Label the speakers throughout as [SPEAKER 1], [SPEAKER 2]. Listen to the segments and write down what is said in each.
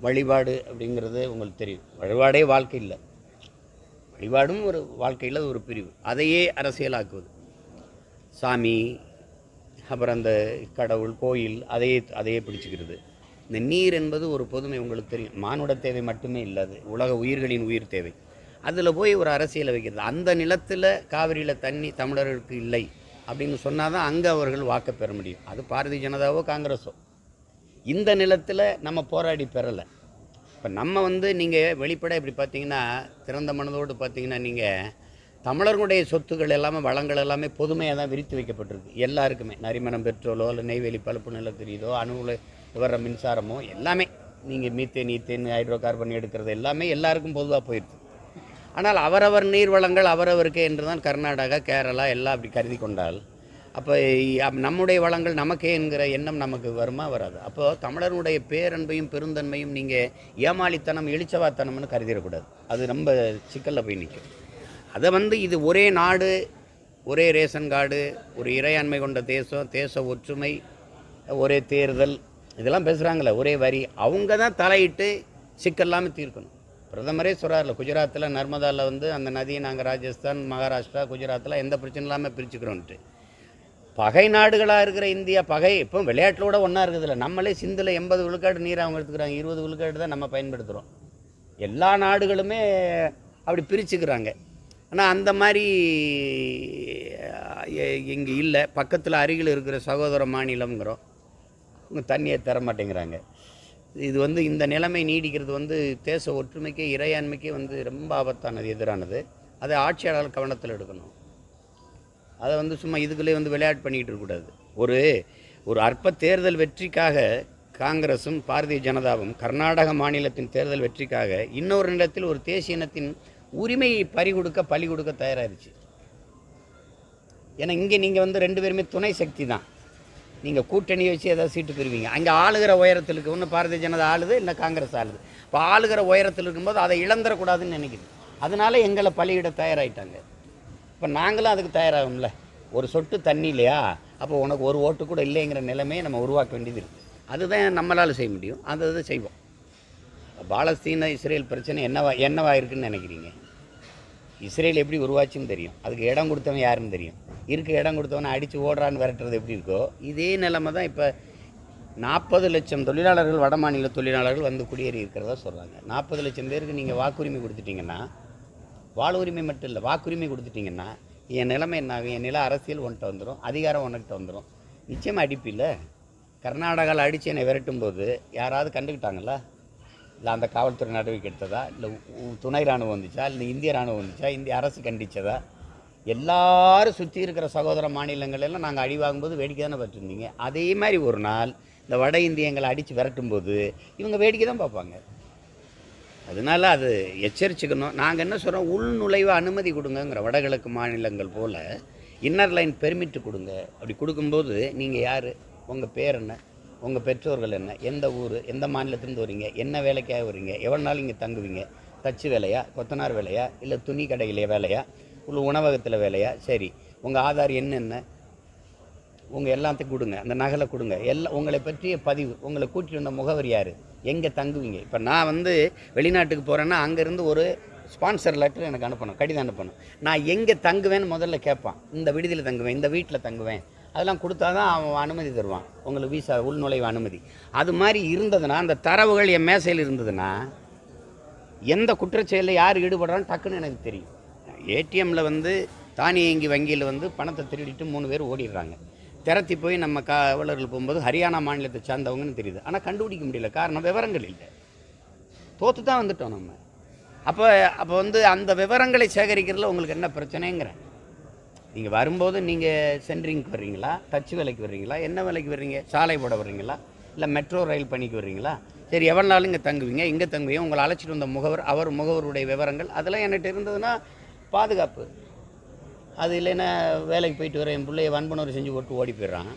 [SPEAKER 1] வழிபாடு அப்படிங்கிறது உங்களுக்கு தெரியும் வழிபாடே வாழ்க்கை இல்லை வழிபாடும் ஒரு வாழ்க்கையில் ஒரு பிரிவு அதையே அரசியலாக்குவது சாமி அப்புறம் அந்த கடவுள் கோயில் அதையே அதையே பிடிச்சுக்கிறது இந்த நீர் என்பது ஒரு பொதுமை உங்களுக்கு தெரியும் மானுட தேவை மட்டுமே இல்லாது உலக உயிர்களின் உயிர் தேவை அதில் போய் ஒரு அரசியலை வைக்கிறது அந்த நிலத்தில் காவிரியில் தண்ணி தமிழர்களுக்கு இல்லை அப்படின்னு சொன்னால் தான் அங்கே அவர்கள் வாக்கு பெற முடியும் அது பாரதிய ஜனதாவோ காங்கிரஸோ இந்த நிலத்தில் நம்ம போராடி பெறலை இப்போ நம்ம வந்து நீங்கள் வெளிப்பட இப்படி பார்த்தீங்கன்னா திறந்த மனதோடு பார்த்தீங்கன்னா நீங்கள் தமிழர்களுடைய சொத்துக்கள் எல்லாமே வளங்கள் எல்லாமே பொதுமையாக தான் விரித்து வைக்கப்பட்டிருக்கு எல்லாருக்குமே நரிமணம் பெட்ரோலோ இல்லை நெய்வேலி பழுப்பு நிலக்கரியதோ அணுவில் வர்ற மின்சாரமோ எல்லாமே நீங்கள் மீத்தேன் ஈத்தேன் ஹைட்ரோ கார்பன் எடுக்கிறது எல்லாமே எல்லாருக்கும் பொதுவாக போயிடுது ஆனால் அவரவர் நீர் வளங்கள் அவரவருக்கே என்று தான் கர்நாடகா கேரளா எல்லாம் அப்படி கருதி கொண்டால் அப்போ நம்முடைய வளங்கள் நமக்கே என்கிற எண்ணம் நமக்கு வருமா வராது அப்போ தமிழருடைய பேரன்பையும் பெருந்தன்மையும் நீங்கள் ஏமாளித்தனம் இழிச்சவாத்தனம்னு கருதிடக்கூடாது அது ரொம்ப சிக்கலில் போய் நிற்கும் அதை வந்து இது ஒரே நாடு ஒரே ரேஷன் கார்டு ஒரு இறையாண்மை கொண்ட தேசம் தேச ஒற்றுமை ஒரே தேர்தல் இதெல்லாம் பேசுகிறாங்களே ஒரே வரி அவங்க தான் தலையிட்டு சிக்கல்லாமல் தீர்க்கணும் பிரதமரே சொல்கிறார்ல குஜராத்தில் நர்மதாவில் வந்து அந்த நதியை நாங்கள் ராஜஸ்தான் மகாராஷ்டிரா குஜராத்தில் எந்த பிரச்சனை இல்லாமல் பிரிச்சுக்கிறோன்ட்டு பகை நாடுகளாக இருக்கிற இந்தியா பகை இப்போ விளையாட்டிலோட ஒன்றா இருக்குதுல்ல நம்மளே சிந்தில் எண்பது விழுக்காடு நீர் அவங்க எடுத்துக்கிறாங்க இருபது விழுக்காடு தான் நம்ம பயன்படுத்துகிறோம் எல்லா நாடுகளுமே அப்படி பிரிச்சுக்கிறாங்க ஆனால் அந்த மாதிரி இங்கே இல்லை பக்கத்தில் அருகில் இருக்கிற சகோதர மாநிலம்ங்கிறோம் அவங்க தண்ணியை தர மாட்டேங்கிறாங்க இது வந்து இந்த நிலைமை நீடிக்கிறது வந்து தேச ஒற்றுமைக்கே இறையாண்மைக்கே வந்து ரொம்ப ஆபத்தானது எதிரானது அதை ஆட்சியாளர் கவனத்தில் எடுக்கணும் அதை வந்து சும்மா இதுக்குள்ளே வந்து விளையாட்டு பண்ணிக்கிட்டு இருக்கக்கூடாது ஒரு ஒரு அற்ப தேர்தல் வெற்றிக்காக காங்கிரஸும் பாரதிய ஜனதாவும் கர்நாடக மாநிலத்தின் தேர்தல் வெற்றிக்காக இன்னொரு நிலத்தில் ஒரு தேசிய இனத்தின் உரிமையை பறி கொடுக்க பலி கொடுக்க தயாராகிருச்சு ஏன்னா இங்கே நீங்கள் வந்து ரெண்டு பேருமே துணை சக்தி தான் நீங்கள் கூட்டணி வச்சு ஏதாவது சீட்டு பெறுவீங்க அங்கே ஆளுகிற உயரத்தில் இருக்கு ஒன்று பாரதிய ஜனதா ஆளுது இல்லை காங்கிரஸ் ஆளுது இப்போ ஆளுகிற உயரத்தில் இருக்கும்போது அதை இழந்துடக்கூடாதுன்னு நினைக்குது அதனால எங்களை பலியிட தயாராகிட்டாங்க இப்போ நாங்களும் அதுக்கு தயாராகும்ல ஒரு சொட்டு தண்ணி இல்லையா அப்போ உனக்கு ஒரு ஓட்டு கூட இல்லைங்கிற நிலைமையை நம்ம உருவாக்க வேண்டியது இருக்குது அதுதான் நம்மளால் செய்ய முடியும் அதை அதை செய்வோம் பாலஸ்தீன இஸ்ரேல் பிரச்சனை என்னவா என்னவா இருக்குன்னு நினைக்கிறீங்க இஸ்ரேல் எப்படி உருவாச்சுன்னு தெரியும் அதுக்கு இடம் கொடுத்தவன் யாருன்னு தெரியும் இருக்க இடம் கொடுத்தவனை அடித்து ஓடுறான்னு விரட்டுறது எப்படி இருக்கோ இதே நிலைமை தான் இப்போ நாற்பது லட்சம் தொழிலாளர்கள் வட மாநில தொழிலாளர்கள் வந்து குடியேறி இருக்கிறதா சொல்கிறாங்க நாற்பது லட்சம் பேருக்கு நீங்கள் வாக்குரிமை கொடுத்துட்டீங்கன்னா வாழ்வுரிமை மட்டும் இல்லை வாக்குரிமை கொடுத்துட்டீங்கன்னா என் நிலைமை என்ன ஆகும் என் நில அரசியல் உன்கிட்ட வந்துடும் அதிகாரம் உனக்கிட்ட வந்துடும் நிச்சயமாக அடிப்பில்ல கர்நாடகாவில் அடித்து என்னை விரட்டும் போது யாராவது கண்டுக்கிட்டாங்களா இல்லை அந்த காவல்துறை நடவடிக்கை எடுத்ததா இல்லை உ- துணை ராணுவம் வந்துச்சா இல்லை இந்திய ராணுவம் வந்துச்சா இந்திய அரசு கண்டிச்சதா எல்லாரும் சுற்றி இருக்கிற சகோதர மாநிலங்கள் எல்லாம் நாங்கள் அடி வாங்கும்போது வேடிக்கை தானே பார்த்துருந்தீங்க அதே மாதிரி ஒரு நாள் இந்த வட இந்தியங்களை அடித்து விரட்டும் போது இவங்க வேடிக்கை தான் பார்ப்பாங்க அதனால அது எச்சரிச்சுக்கணும் நாங்கள் என்ன சொல்கிறோம் உள்நுழைவு அனுமதி கொடுங்கங்கிற வடகிழக்கு மாநிலங்கள் போல் இன்னர் லைன் பெர்மிட் கொடுங்க அப்படி கொடுக்கும்போது நீங்கள் யார் உங்கள் பேர் என்ன உங்கள் பெற்றோர்கள் என்ன எந்த ஊர் எந்த மாநிலத்திலேருந்து வரீங்க என்ன வேலைக்காக வரீங்க எவ்வளோ நாள் இங்கே தங்குவீங்க தச்சு வேலையா கொத்தனார் வேலையா இல்லை துணி கடையிலே வேலையா இல்லை உணவகத்தில் வேலையா சரி உங்கள் ஆதார் எண் என்ன உங்கள் எல்லாத்தையும் கொடுங்க அந்த நகலை கொடுங்க எல்லாம் உங்களை பற்றிய பதிவு உங்களை கூட்டிட்டு வந்த முகவர் யார் எங்கே தங்குவீங்க இப்போ நான் வந்து வெளிநாட்டுக்கு போகிறேன்னா அங்கேருந்து ஒரு ஸ்பான்சர் லெட்டர் எனக்கு அனுப்பணும் கடிதம் அனுப்பணும் நான் எங்கே தங்குவேன்னு முதல்ல கேட்பான் இந்த விடுதியில் தங்குவேன் இந்த வீட்டில் தங்குவேன் அதெல்லாம் கொடுத்தா தான் அவன் அனுமதி தருவான் உங்களுக்கு விசா உள்நுழைவு அனுமதி அது மாதிரி இருந்ததுன்னா அந்த தரவுகள் என் மேசையில் இருந்ததுன்னா எந்த குற்றச்செயலில் யார் ஈடுபடுறான்னு டக்குன்னு எனக்கு தெரியும் ஏடிஎம்மில் வந்து தானியங்கி வங்கியில் வந்து பணத்தை திருடிட்டு மூணு பேர் ஓடிடுறாங்க திரத்தி போய் நம்ம காவலர்கள் போகும்போது ஹரியானா மாநிலத்தை சார்ந்தவங்கன்னு தெரியுது ஆனால் கண்டுபிடிக்க முடியல காரணம் விவரங்கள் இல்லை தோற்று தான் வந்துட்டோம் நம்ம அப்போ அப்போ வந்து அந்த விவரங்களை சேகரிக்கிறதுல உங்களுக்கு என்ன பிரச்சனைங்கிறேன் நீங்கள் வரும்போது நீங்கள் சென்ட்ரிங்க்கு வர்றீங்களா தச்சு வேலைக்கு வர்றீங்களா என்ன வேலைக்கு வர்றீங்க சாலை போட வர்றீங்களா இல்லை மெட்ரோ ரயில் பணிக்கு வர்றீங்களா சரி எவ்வளோ நாள் இங்கே தங்குவீங்க இங்கே தங்குவீங்க உங்களை அழைச்சிட்டு வந்த முகவர் அவர் முகவருடைய விவரங்கள் அதெல்லாம் என்கிட்ட இருந்ததுன்னா பாதுகாப்பு அது இல்லைன்னா வேலைக்கு போயிட்டு வர என் பிள்ளைய வன்புணர்வு செஞ்சு போட்டு ஓடி போயிடுறான்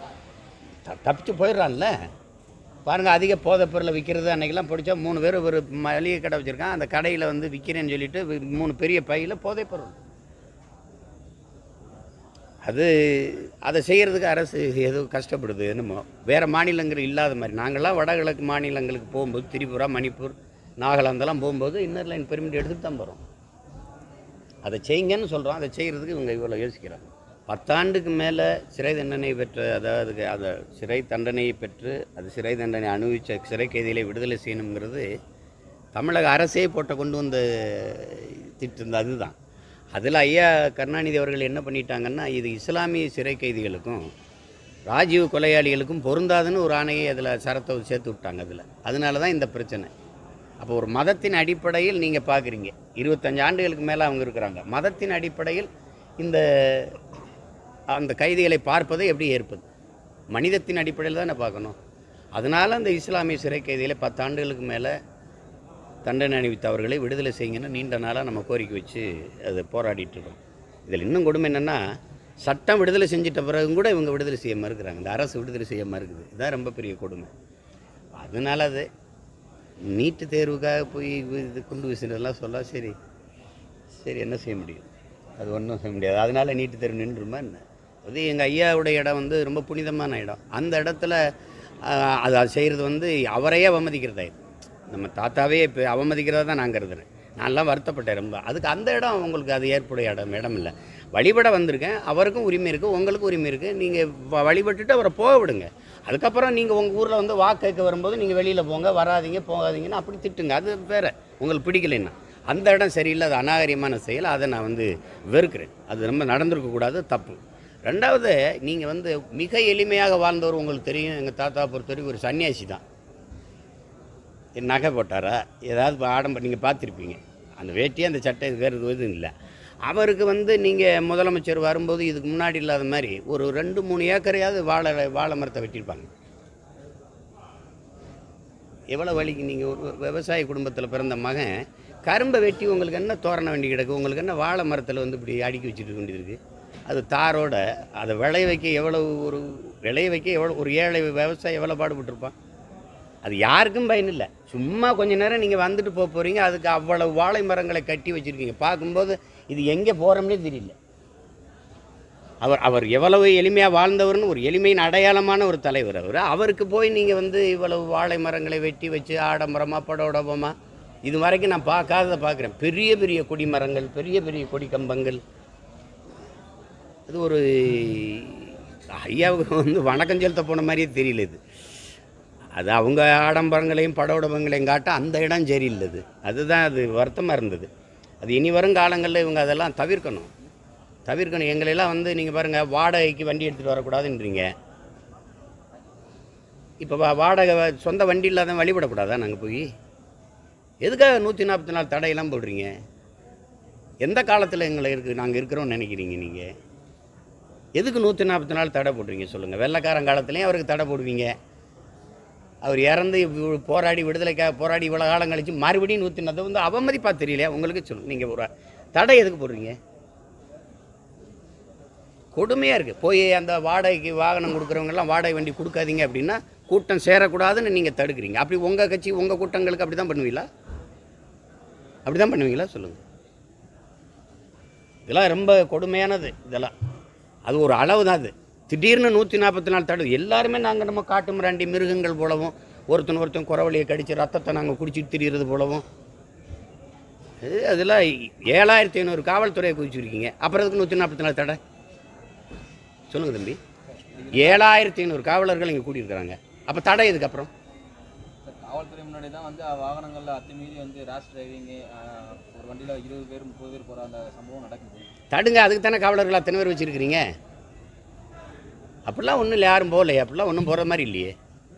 [SPEAKER 1] த தப்பிச்சு போயிடுறான்ல பாருங்கள் அதிக போதைப் பொருளை விற்கிறது அன்றைக்கெல்லாம் பிடிச்சா மூணு பேர் ஒரு மளிகை கடை வச்சுருக்கான் அந்த கடையில் வந்து விற்கிறேன்னு சொல்லிட்டு வி- மூணு பெரிய பையில் போதைப் பொருள் அது அதை செய்கிறதுக்கு அரசு ஏதோ கஷ்டப்படுது என்னமோ வேறு மாநிலங்கள் இல்லாத மாதிரி நாங்கள்லாம் வடகிழக்கு மாநிலங்களுக்கு போகும்போது திரிபுரா மணிப்பூர் நாகாலாந்தெல்லாம் போகும்போது இன்னர் லைன் பெர்மிட் எடுத்துட்டு தான் போகிறோம் அதை செய்யுங்கன்னு சொல்கிறோம் அதை செய்கிறதுக்கு இவங்க இவ்வளோ யோசிக்கிறாங்க பத்தாண்டுக்கு மேலே சிறை தண்டனை பெற்ற அதாவது அதை சிறை தண்டனையை பெற்று அது சிறை தண்டனை அனுபவித்த சிறை கைதிகளை விடுதலை செய்யணுங்கிறது தமிழக அரசே போட்ட கொண்டு வந்த திட்டம் அதுதான் அதில் ஐயா கருணாநிதி அவர்கள் என்ன பண்ணிட்டாங்கன்னா இது இஸ்லாமிய சிறை கைதிகளுக்கும் ராஜீவ் கொலையாளிகளுக்கும் பொருந்தாதுன்னு ஒரு ஆணையை அதில் சரத்தை சேர்த்து விட்டாங்க அதில் அதனால தான் இந்த பிரச்சனை அப்போ ஒரு மதத்தின் அடிப்படையில் நீங்கள் பார்க்குறீங்க இருபத்தஞ்சு ஆண்டுகளுக்கு மேலே அவங்க இருக்கிறாங்க மதத்தின் அடிப்படையில் இந்த அந்த கைதிகளை பார்ப்பதை எப்படி ஏற்பது மனிதத்தின் அடிப்படையில் தானே பார்க்கணும் அதனால் அந்த இஸ்லாமிய சிறை கைதிகளை பத்து ஆண்டுகளுக்கு மேலே தண்டனை அணிவித்தவர்களை விடுதலை செய்யுங்கன்னு நீண்ட நாளாக நம்ம கோரிக்கை வச்சு அதை போராடிட்டு இருக்கோம் இதில் இன்னும் கொடுமை என்னென்னா சட்டம் விடுதலை செஞ்சிட்ட பிறகும் கூட இவங்க விடுதலை செய்ய மறுக்கிறாங்க இந்த அரசு விடுதலை செய்ய மறுக்குது இதுதான் ரொம்ப பெரிய கொடுமை அதனால அது நீட்டு தேர்வுக்காக போய் இது குண்டு வீசினதெல்லாம் சொல்ல சரி சரி என்ன செய்ய முடியும் அது ஒன்றும் செய்ய முடியாது அதனால நீட்டு தேர்வு நின்றுமா என்ன அது எங்கள் ஐயாவுடைய இடம் வந்து ரொம்ப புனிதமான இடம் அந்த இடத்துல ஆஹ், அது அது செய்கிறது வந்து அவரையே அவமதிக்கிறதாயிரு நம்ம தாத்தாவே இப்போ அவமதிக்கிறதா தான் நான் கருதுறேன் நான்லாம் வருத்தப்பட்டேன் ரொம்ப அதுக்கு அந்த இடம் உங்களுக்கு அது ஏற்புடைய இடம் இடம் இல்லை வழிபட வந்திருக்கேன் அவருக்கும் உரிமை இருக்குது உங்களுக்கும் உரிமை இருக்குது நீங்கள் வழிபட்டுட்டு அவரை போக விடுங்க அதுக்கப்புறம் நீங்கள் உங்கள் ஊரில் வந்து வாக்கு கேட்க வரும்போது நீங்கள் வெளியில் போங்க வராதீங்க போகாதீங்கன்னு அப்படி திட்டுங்க அது வேற உங்களுக்கு பிடிக்கலைன்னா அந்த இடம் சரியில்லை அது அநாகரிகமான செயல் அதை நான் வந்து வெறுக்கிறேன் அது ரொம்ப நடந்திருக்கக்கூடாது தப்பு ரெண்டாவது நீங்கள் வந்து மிக எளிமையாக வாழ்ந்தவர் உங்களுக்கு தெரியும் எங்கள் தாத்தா பொறுத்த வரைக்கும் ஒரு சன்னியாசி தான் என் நகை போட்டாரா ஏதாவது ஆடம்பரம் நீங்கள் பார்த்துருப்பீங்க அந்த வேட்டி அந்த சட்டை இது வேறு எதுவும் இல்லை அவருக்கு வந்து நீங்கள் முதலமைச்சர் வரும்போது இதுக்கு முன்னாடி இல்லாத மாதிரி ஒரு ரெண்டு மூணு ஏக்கரையாவது வாழை வாழை மரத்தை வெட்டியிருப்பாங்க எவ்வளோ வழிக்கு நீங்கள் ஒரு விவசாய குடும்பத்தில் பிறந்த மகன் கரும்பை வெட்டி உங்களுக்கு என்ன தோரண வேண்டி கிடக்கு உங்களுக்கு என்ன வாழை மரத்தில் வந்து இப்படி அடுக்கி வச்சுட்டு இருக்க வேண்டியது இருக்குது அது தாரோட அதை விளைய வைக்க எவ்வளவு ஒரு விளைய வைக்க எவ்வளோ ஒரு ஏழை விவசாயி எவ்வளோ பாடுபட்டிருப்பான் அது யாருக்கும் பயன் இல்லை சும்மா கொஞ்ச நேரம் நீங்கள் வந்துட்டு போக போகிறீங்க அதுக்கு அவ்வளவு வாழை மரங்களை கட்டி வச்சுருக்கீங்க பார்க்கும்போது இது எங்கே போகிறோம்னே தெரியல அவர் அவர் எவ்வளவு எளிமையாக வாழ்ந்தவர்னு ஒரு எளிமையின் அடையாளமான ஒரு தலைவர் அவர் அவருக்கு போய் நீங்கள் வந்து இவ்வளவு வாழை மரங்களை வெட்டி வச்சு ஆடம்பரமாக படோடபமாக இது வரைக்கும் நான் பார்க்காததை பார்க்குறேன் பெரிய பெரிய கொடி மரங்கள் பெரிய பெரிய கொடி கம்பங்கள் அது ஒரு ஐயாவுக்கு வந்து வணக்கம் செலுத்த போன மாதிரியே தெரியல இது அது அவங்க ஆடம்பரங்களையும் படோடபங்களையும் காட்ட அந்த இடம் சரியில்லை அது அதுதான் அது வருத்தமாக இருந்தது அது இனி வரும் காலங்களில் இவங்க அதெல்லாம் தவிர்க்கணும் தவிர்க்கணும் எங்களெல்லாம் வந்து நீங்கள் பாருங்கள் வாடகைக்கு வண்டி எடுத்துகிட்டு வரக்கூடாதுன்றீங்க இப்போ வா வாடகை வ- சொந்த வண்டி இல்லாத வழிபடக்கூடாதா நாங்கள் போய் எதுக்காக நூற்றி நாற்பத்தி நாலு தடையெல்லாம் போடுறீங்க எந்த காலத்தில் எங்களை இருக்கு நாங்கள் இருக்கிறோம்னு நினைக்கிறீங்க நீங்கள் எதுக்கு நூற்றி நாற்பத்தி நாலு தடை போடுறீங்க சொல்லுங்கள் வெள்ளைக்காரன் காலத்துலேயும் அவருக்கு தடை போடுவீங்க அவர் இறந்து இவ்வ- போராடி விடுதலைக்காக போராடி இவ்வளோ காலம் கழிச்சு மறுபடியும் நூற்றி அது வந்து அவமதிப்பா தெரியலையா உங்களுக்கு சொல்லுங்கள் நீங்கள் ஒரு தடை எதுக்கு போடுறீங்க கொடுமையாக இருக்குது போய் அந்த வாடகைக்கு வாகனம் கொடுக்குறவங்கெல்லாம் வாடகை வண்டி கொடுக்காதீங்க அப்படின்னா கூட்டம் சேரக்கூடாதுன்னு நீங்கள் தடுக்கிறீங்க அப்படி உங்கள் கட்சி உங்கள் கூட்டங்களுக்கு அப்படி தான் பண்ணுவீங்களா அப்படி தான் பண்ணுவீங்களா சொல்லுங்கள் இதெல்லாம் ரொம்ப கொடுமையானது இதெல்லாம் அது ஒரு அளவு தான் அது திடீர்னு நூற்றி நாற்பத்தி நாலு தடவை எல்லாருமே நாங்கள் நம்ம காட்டு மிராண்டி மிருகங்கள் போலவும் ஒருத்தன் ஒருத்தன் குறவழியை கடித்து ரத்தத்தை நாங்கள் குடிச்சிட்டு திரியிறது போலவும் இது அதெல்லாம் ஏழாயிரத்தி ஐநூறு காவல்துறையை குதிச்சிருக்கீங்க அப்புறம் எதுக்கு நூற்றி நாற்பத்தி நாலு தடை சொல்லுங்கள் தம்பி ஏழாயிரத்தி ஐநூறு காவலர்கள் இங்கே கூட்டியிருக்கிறாங்க அப்போ தடை எதுக்கு அப்புறம்
[SPEAKER 2] சார், காவல்துறை முன்னாடி தான் வந்து வாகனங்களில் அத்துமீறி வந்து ரேஷ் டிரைவிங்கு ஒரு வண்டியில் இருபது பேர் முப்பது பேர் போகிற அந்த சம்பவம் நடக்குது
[SPEAKER 1] தடுங்க அதுக்கு தானே காவலர்கள் அத்தனை பேர் வச்சுருக்கிறீங்க அப்படிலாம் ஒன்றும் இல்லை யாரும் போகலையே அப்படிலாம் ஒன்றும் போகிற மாதிரி இல்லையே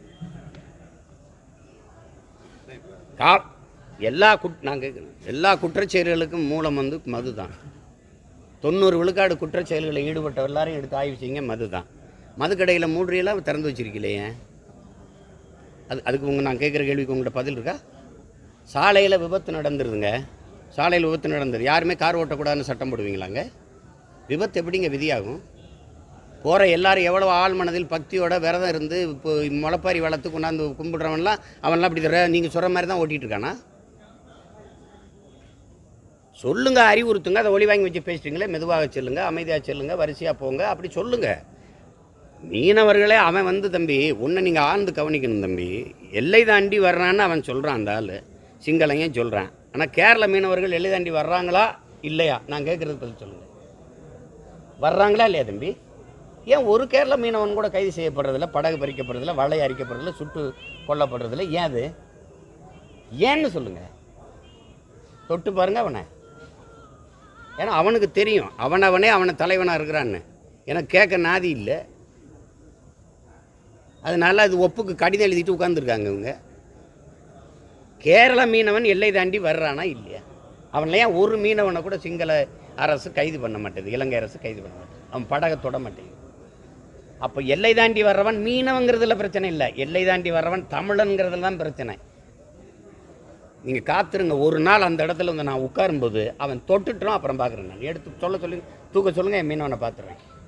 [SPEAKER 1] கா எல்லா குட் நான் கேட்குறேன் எல்லா குற்றச்செயல்களுக்கும் மூலம் வந்து மது தான் தொண்ணூறு விழுக்காடு குற்றச்செயல்களில் ஈடுபட்ட எல்லாரையும் எடுத்து ஆய்வு செய்யுங்க மது தான் மதுக்கடையில் மூன்றையெல்லாம் திறந்து வச்சிருக்கீங்களே ஏன் அது அதுக்கு உங்கள் நான் கேட்குற கேள்விக்கு உங்கள்கிட்ட பதில் இருக்கா சாலையில் விபத்து நடந்துருதுங்க சாலையில் விபத்து நடந்தது யாருமே கார் ஓட்டக்கூடாதுன்னு சட்டம் போடுவீங்களாங்க விபத்து எப்படிங்க விதியாகும் போகிற எல்லாரும் எவ்வளோ ஆள் மனதில் பக்தியோட விரதம் இருந்து இப்போ முளைப்பாரி வளர்த்து கொண்டாந்து கும்பிடுறவன்லாம் அவன்லாம் அப்படி தர நீங்கள் சொல்கிற மாதிரி தான் ஓட்டிகிட்டு இருக்கானா சொல்லுங்க அறிவுறுத்துங்க அதை ஒளி வாங்கி வச்சு பேசிட்டீங்களே மெதுவாக செல்லுங்க அமைதியாக செல்லுங்க வரிசையாக போங்க அப்படி சொல்லுங்க மீனவர்களே அவன் வந்து தம்பி உன்னை நீங்கள் ஆழ்ந்து கவனிக்கணும் தம்பி எல்லை தாண்டி வர்றான்னு அவன் சொல்கிறான் அந்த ஆள் சிங்களங்க சொல்கிறான் ஆனால் கேரள மீனவர்கள் எல்லை தாண்டி வர்றாங்களா இல்லையா நான் கேட்குறது பதில் சொல்லுங்கள் வர்றாங்களா இல்லையா தம்பி ஏன் ஒரு கேரள மீனவன் கூட கைது செய்யப்படுறதில்ல படகு பறிக்கப்படுறதில்ல வலை அரிக்கப்படுறதில்ல சுட்டு கொல்லப்படுறதில்ல ஏன் அது ஏன்னு சொல்லுங்கள் தொட்டு பாருங்க அவனை ஏன்னா அவனுக்கு தெரியும் அவனவனே அவனை தலைவனாக இருக்கிறான்னு எனக்கு கேட்க நாதி இல்லை அதனால அது ஒப்புக்கு கடிதம் எழுதிட்டு உட்காந்துருக்காங்க இவங்க கேரள மீனவன் எல்லை தாண்டி வர்றானா இல்லையா அவன்ல ஏன் ஒரு மீனவனை கூட சிங்கள அரசு கைது பண்ண மாட்டேது இலங்கை அரசு கைது பண்ண மாட்டேது அவன் படகை தொட மாட்டேங்குது அப்போ எல்லை தாண்டி வர்றவன் மீனவங்கிறதுல பிரச்சனை இல்லை எல்லை தாண்டி வர்றவன் தமிழன்கிறதுல தான் பிரச்சனை நீங்கள் காத்துருங்க ஒரு நாள் அந்த இடத்துல வந்து நான் உட்காரும்போது அவன் தொட்டுட்டுறான் அப்புறம் பார்க்குறேன் நான் எடுத்து சொல்ல சொல்லி தூக்க சொல்லுங்கள் என் மீனவனை பார்த்துறேன்